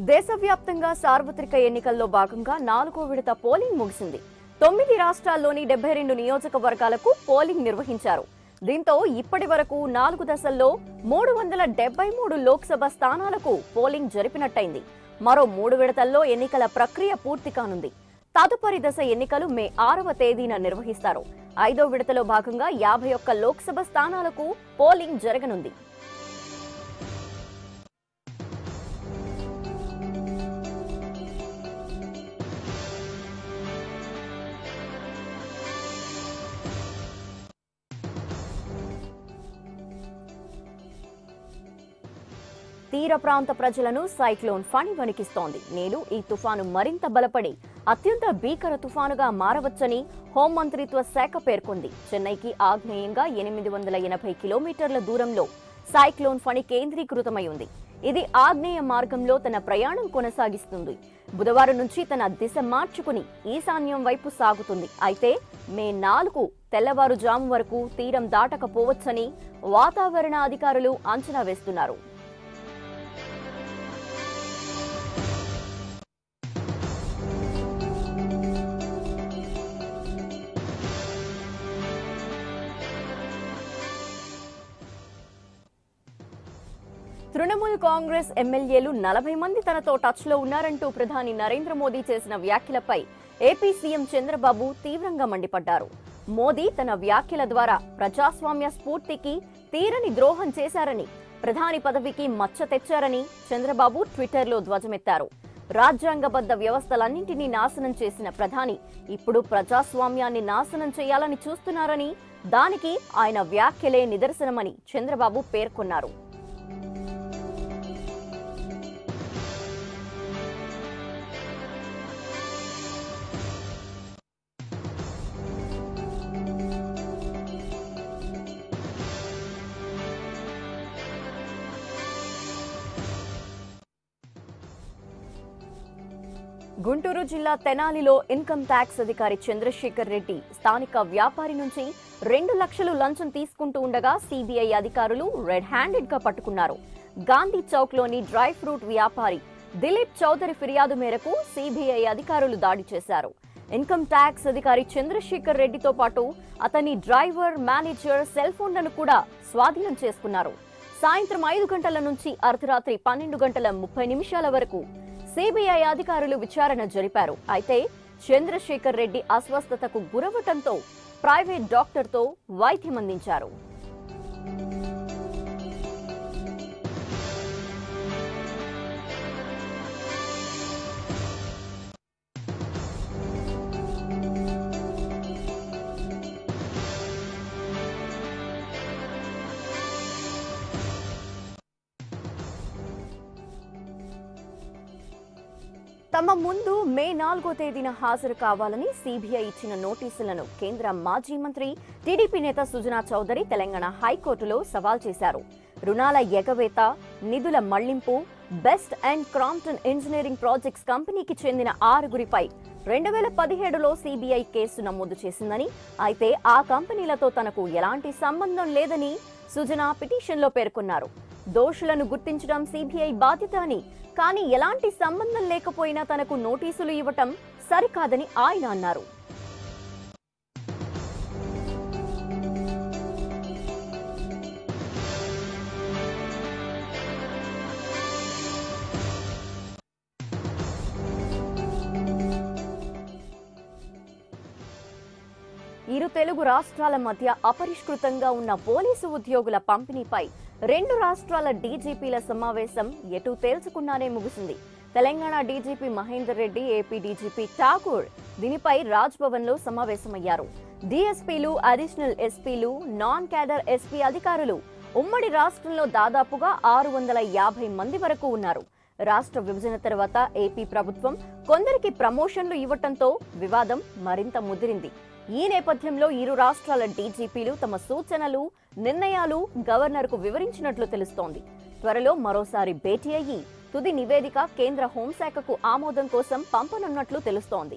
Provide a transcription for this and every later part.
దేశవ్యాప్తంగా సార్వత్రిక ఎన్నికల్లో భాగంగా నాలుగో విడత పోలింగ్ ముగిసింది తొమ్మిది రాష్ట్రాల్లోని డెబ్బై రెండు నియోజకవర్గాలకు పోలింగ్ నిర్వహించారు దీంతో ఇప్పటి వరకు నాలుగు దశల్లో మూడు వందల డెబ్బై మూడు లోక్సభ స్థానాలకు పోలింగ్ జరిపినట్టయింది మరో మూడు విడతల్లో ఎన్నికల ప్రక్రియ పూర్తి కానుంది తదుపరి దశ ఎన్నికలు మే ఆరవ తేదీన నిర్వహిస్తారు ఐదో విడతలో భాగంగా యాభై ఒక్క లోక్సభ స్థానాలకు పోలింగ్ జరగనుంది తీర ప్రాంత ప్రజలను సైక్లోన్ ఫణి వణికిస్తోంది నేడు ఈ తుఫాను మరింత బలపడి అత్యంత భీకర తుఫానుగా మారవచ్చని హోంమంత్రిత్వ శాఖ పేర్కొంది చెన్నైకి ఆగ్నేయంగా ఎనిమిది వందల ఎనభై కిలోమీటర్ల దూరంలో సైక్లోన్ ఫణి కేంద్రీకృతమై ఉంది ఇది ఆగ్నేయ మార్గంలో తన ప్రయాణం కొనసాగిస్తుంది బుధవారం నుంచి తన దిశ మార్చుకుని ఈశాన్యం వైపు సాగుతుంది అయితే మే నాలుగు తెల్లవారుజాము వరకు తీరం దాటకపోవచ్చని వాతావరణ అధికారులు అంచనా వేస్తున్నారు తృణమూల్ కాంగ్రెస్ ఎమ్మెల్యేలు నలభై మంది తనతో టచ్ లో ఉన్నారంటూ ప్రధాని నరేంద్ర మోదీ చేసిన వ్యాఖ్యలపై ఏపీ సీఎం చంద్రబాబు తీవ్రంగా మండిపడ్డారు మోదీ తన వ్యాఖ్యల ద్వారా ప్రజాస్వామ్య స్ఫూర్తికి తీరని ద్రోహం చేశారని ప్రధాని పదవికి మచ్చ తెచ్చారని చంద్రబాబు ట్విట్టర్లో ధ్వజమెత్తారు రాజ్యాంగబద్ధ వ్యవస్థలన్నింటినీ నాశనం చేసిన ప్రధాని ఇప్పుడు ప్రజాస్వామ్యాన్ని నాశనం చేయాలని చూస్తున్నారని దానికి ఆయన వ్యాఖ్యలే నిదర్శనమని చంద్రబాబు పేర్కొన్నారు గుంటూరు జిల్లా తెనాలిలో ఇన్కమ్ ట్యాక్స్ అధికారి చంద్రశేఖర్ రెడ్డి స్థానిక వ్యాపారి నుంచి రెండు లక్షలు లంచం తీసుకుంటూ ఉండగా సిబిఐ అధికారులు రెడ్ హ్యాండెడ్ గా పట్టుకున్నారు గాంధీ చౌక్ లోని డ్రై ఫ్రూట్ వ్యాపారి దిలీప్ చౌదరి ఫిర్యాదు మేరకు సిబిఐ అధికారులు దాడి చేశారు ఇన్కమ్ ట్యాక్స్ అధికారి చంద్రశేఖర్ రెడ్డితో పాటు అతని డ్రైవర్ మేనేజర్ సెల్ ఫోన్లను కూడా స్వాధీనం చేసుకున్నారు సాయంత్రం ఐదు గంటల నుంచి అర్ధరాత్రి పన్నెండు గంటల ముప్పై నిమిషాల వరకు సిబిఐ అధికారులు విచారణ జరిపారు అయితే చంద్రశేఖర్ రెడ్డి అస్వస్థతకు గురవటంతో ప్రైవేట్ డాక్టర్తో వైద్యం అందించారు తమ ముందు మే నాలుగో తేదీన హాజరు కావాలని సిబిఐ ఇచ్చిన నోటీసులను కేంద్ర మాజీ మంత్రి టీడీపీ నేత సుజనా చౌదరి తెలంగాణ హైకోర్టులో సవాల్ చేశారు రుణాల ఎగవేత నిధుల మళ్లింపు Best and Crompton Engineering Projects కంపెనీకి చెందిన ఆరుగురిపై రెండు వేల పదిహేడులో సిబిఐ కేసు నమోదు చేసిందని అయితే ఆ కంపెనీలతో తనకు ఎలాంటి సంబంధం లేదని సుజనా పిటిషన్లో పేర్కొన్నారు దోషులను గుర్తించడం సిబిఐ బాధ్యత అని కానీ ఎలాంటి సంబంధం లేకపోయినా తనకు నోటీసులు ఇవ్వటం సరికాదని ఆయన అన్నారు ఇరు తెలుగు రాష్ట్రాల మధ్య అపరిష్కృతంగా ఉన్న పోలీసు ఉద్యోగుల పంపిణీపై రెండు రాష్ట్రాల డీజీపీల సమావేశం ఎటు తేల్చకుండానే ముగిసింది Telangana DGP Mahender Reddy AP DGP Thakur దీనిపై రాజ్ భవన్ లో సమావేశమయ్యారు డీఎస్పీలు అడిషనల్ ఎస్పీలు నాన్ క్యాడర్ ఎస్పీ అధికారులు ఉమ్మడి రాష్ట్రంలో దాదాపుగా ఆరు వందల యాభై మంది వరకు ఉన్నారు రాష్ట్ర విభజన తర్వాత ఏపీ ప్రభుత్వం కొందరికి ప్రమోషన్లు ఇవ్వటంతో వివాదం మరింత ముదిరింది ఈ నేపథ్యంలో ఇరు రాష్ట్రాల డీజీపీలు తమ సూచనలు నిర్ణయాలు గవర్నర్కు వివరించినట్లు తెలుస్తోంది త్వరలో మరోసారి భేటీ అయ్యి తుది నివేదిక కేంద్ర హోంశాఖకు ఆమోదం కోసం పంపనున్నట్లు తెలుస్తోంది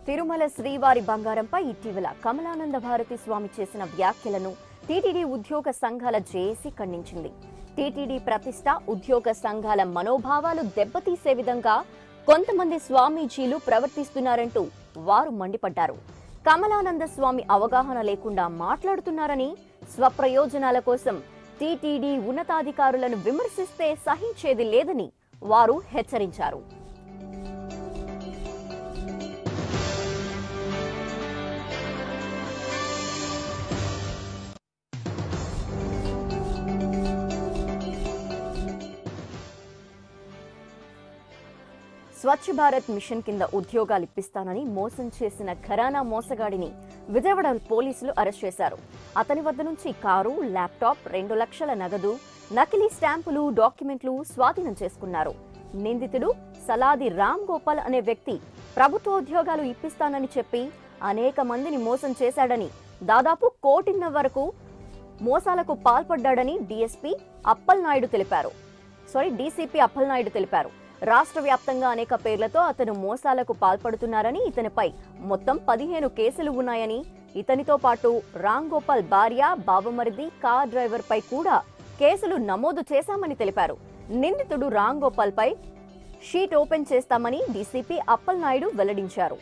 తిరుమల శ్రీవారి బంగారంపై ఇటీవల కమలానంద భారతి స్వామి చేసిన వ్యాఖ్యలను టీటీడీ ఉద్యోగ సంఘాల జేఏసీ ఖండించింది టీటీడీ ప్రతిష్ట ఉద్యోగ సంఘాల మనోభావాలు దెబ్బతీసే విధంగా కొంతమంది స్వామీజీలు ప్రవర్తిస్తున్నారంటూ వారు మండిపడ్డారు కమలానంద స్వామి అవగాహన లేకుండా మాట్లాడుతున్నారని స్వప్రయోజనాల కోసం టీటీడీ ఉన్నతాధికారులను విమర్శిస్తే సహించేది లేదని వారు హెచ్చరించారు స్వచ్ఛ భారత్ మిషన్ కింద ఉద్యోగాలు ఇప్పిస్తానని మోసం చేసిన ఘరానా మోసగాడిని విజయవాడ పోలీసులు అరెస్ట్ చేశారు అతని వద్ద నుంచి కారు ల్యాప్టాప్ రెండు లక్షల నగదు నకిలీ స్టాంపులు డాక్యుమెంట్లు స్వాధీనం చేసుకున్నారు నిందితుడు సలాది రామ్ గోపాల్ అనే వ్యక్తి ప్రభుత్వ ఉద్యోగాలు ఇప్పిస్తానని చెప్పి అనేక మందిని మోసం చేశాడని దాదాపు కోటిన్న వరకు మోసాలకు పాల్పడ్డాడని డీఎస్పీ అప్పల్నాయుడు తెలిపారు సారీ డీసీపీ అప్పలనాయుడు తెలిపారు రాష్ట్ర వ్యాప్తంగా అనేక పేర్లతో అతను మోసాలకు పాల్పడుతున్నారని ఇతనిపై మొత్తం పదిహేను కేసులు ఉన్నాయని ఇతనితో పాటు రామ్ గోపాల్ భార్య బావమరిది కార్ డ్రైవర్ పై కూడా కేసులు నమోదు చేశామని తెలిపారు నిందితుడు రామ్ గోపాల్ పై షీట్ ఓపెన్ చేస్తామని డీసీపీ అప్పలనాయుడు వెల్లడించారు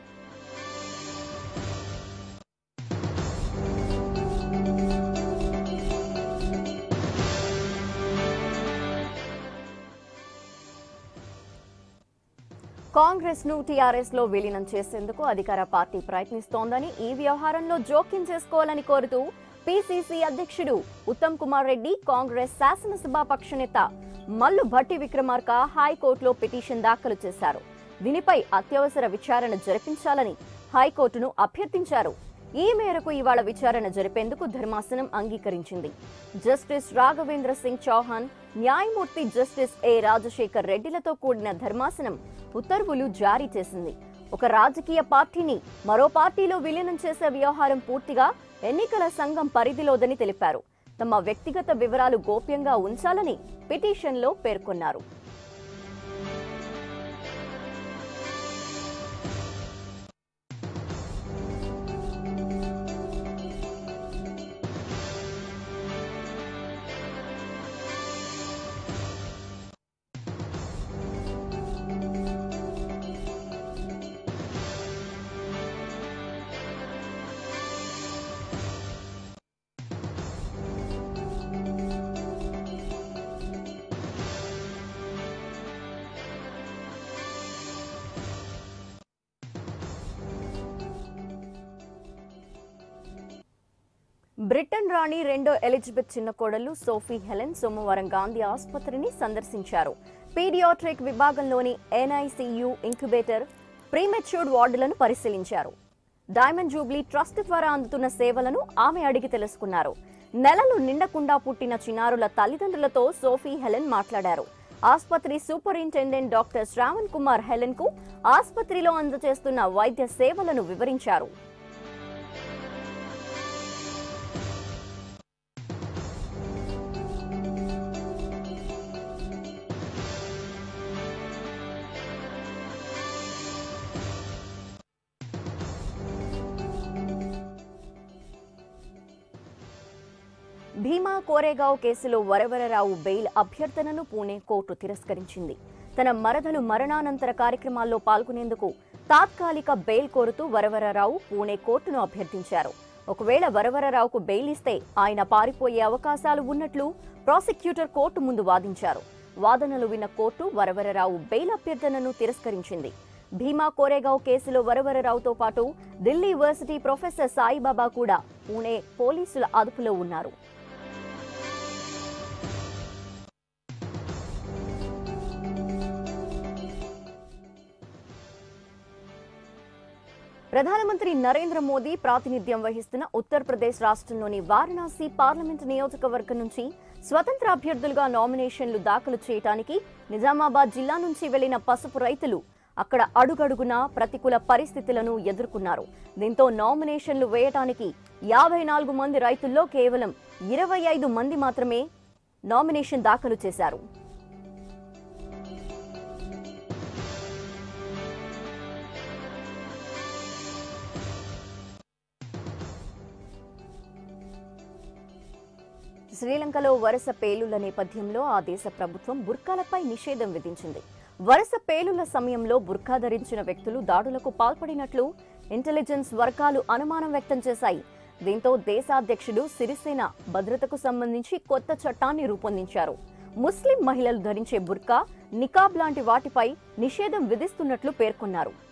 కాంగ్రెస్ ను టీఆర్ఎస్ లో విలీనం చేసేందుకు అధికార పార్టీ ప్రయత్నిస్తోందని ఈ వ్యవహారంలో జోక్యం చేసుకోవాలని కోరుతూ పిసిసి అధ్యక్షుడు ఉత్తమ్ కుమార్ రెడ్డి కాంగ్రెస్ శాసనసభ పక్షనేత మల్లు భట్టి విక్రమార్క హైకోర్టులో పిటిషన్ దాఖలు చేశారు దీనిపై అత్యవసర విచారణ జరిపించాలని హైకోర్టును అభ్యర్థించారు ఈ మేరకు ఇవాళ విచారణ జరిపేందుకు ధర్మాసనం అంగీకరించింది జస్టిస్ రాఘవేంద్ర సింగ్ చౌహాన్ న్యాయమూర్తి జస్టిస్ ఏ రాజశేఖర్ రెడ్డిలతో కూడిన ధర్మాసనం ఉత్తర్వులు జారీ చేసింది ఒక రాజకీయ పార్టీని మరో పార్టీలో విలీనం చేసే వ్యవహారం పూర్తిగా ఎన్నికల సంఘం పరిధిలోదని తెలిపారు తమ వ్యక్తిగత వివరాలు గోప్యంగా ఉంచాలని పిటిషన్లో పేర్కొన్నారు బ్రిటన్ రాణి రెండో ఎలిజబెత్ చిన్న కోడలు సోఫీ హెలెన్ సోమవారం గాంధీ ఆసుపత్రిని సందర్శించారు పీడియాట్రిక్ విభాగంలోని ఎన్ఐసియు ఇంక్యుబేటర్ ప్రీమెచ్యూర్డ్ వార్డులను పరిశీలించారు డైమండ్ జూబ్లీ ట్రస్ట్ ద్వారా అందుతున్న సేవలను ఆమె అడిగి తెలుసుకున్నారు నెలలు నిండకుండా పుట్టిన చిన్నారుల తల్లిదండ్రులతో సోఫీ హెలెన్ మాట్లాడారు ఆసుపత్రి superintendent doctor Shravan Kumar Helen కు ఆసుపత్రిలో అందజేస్తున్న వైద్య సేవలను వివరించారు భీమా కోరేగావ్ కేసులో వరవరరావు బెయిల్ అభ్యర్థనను పూణే కోర్టు తిరస్కరించింది తన మరదలు మరణానంతర కార్యక్రమాల్లో పాల్గొనేందుకు తాత్కాలిక బెయిల్ కోరుతూ వరవరరావు పూణే కోర్టును అభ్యర్థించారు ఒకవేళ వరవరరావుకు బెయిల్ ఇస్తే ఆయన పారిపోయే అవకాశాలు ఉన్నట్లు ప్రాసిక్యూటర్ కోర్టు ముందు వాదించారు వాదనలు విన్న కోర్టు వరవరరావు బెయిల్ అభ్యర్థనను తిరస్కరించింది భీమా కోరేగావ్ కేసులో వరవరరావుతో పాటు ఢిల్లీ యూనివర్సిటీ ప్రొఫెసర్ సాయిబాబా కూడా పూణే పోలీసుల అదుపులో ఉన్నారు ప్రధానమంత్రి నరేంద్ర మోదీ ప్రాతినిధ్యం వహిస్తున్న ఉత్తరప్రదేశ్ రాష్ట్రంలోని వారణాసి పార్లమెంట్ నియోజకవర్గం నుంచి స్వతంత్ర అభ్యర్థులుగా నామినేషన్లు దాఖలు చేయడానికి నిజామాబాద్ జిల్లా నుంచి వెళ్లిన పసుపు రైతులు అక్కడ అడుగడుగునా ప్రతికూల పరిస్థితులను ఎదుర్కొన్నారు దీంతో నామినేషన్లు వేయటానికి యాభై నాలుగు మంది రైతుల్లో కేవలం ఇరవై ఐదు మంది మాత్రమే నామినేషన్ దాఖలు చేశారు శ్రీలంకలో వరుస పేలుళ్ల నేపథ్యంలో ఆ దేశ ప్రభుత్వం బుర్కాలపై నిషేధం విధించింది వరుస పేలుళ్ల సమయంలో బుర్కా ధరించిన వ్యక్తులు దాడులకు పాల్పడినట్లు ఇంటెలిజెన్స్ వర్గాలు అనుమానం వ్యక్తం చేశాయి దీంతో దేశాధ్యక్షుడు సిరిసేన భద్రతకు సంబంధించి కొత్త చట్టాన్ని రూపొందించారు ముస్లిం మహిళలు ధరించే బుర్కా నికాబ్ లాంటి వాటిపై నిషేధం విధిస్తున్నట్లు పేర్కొన్నారు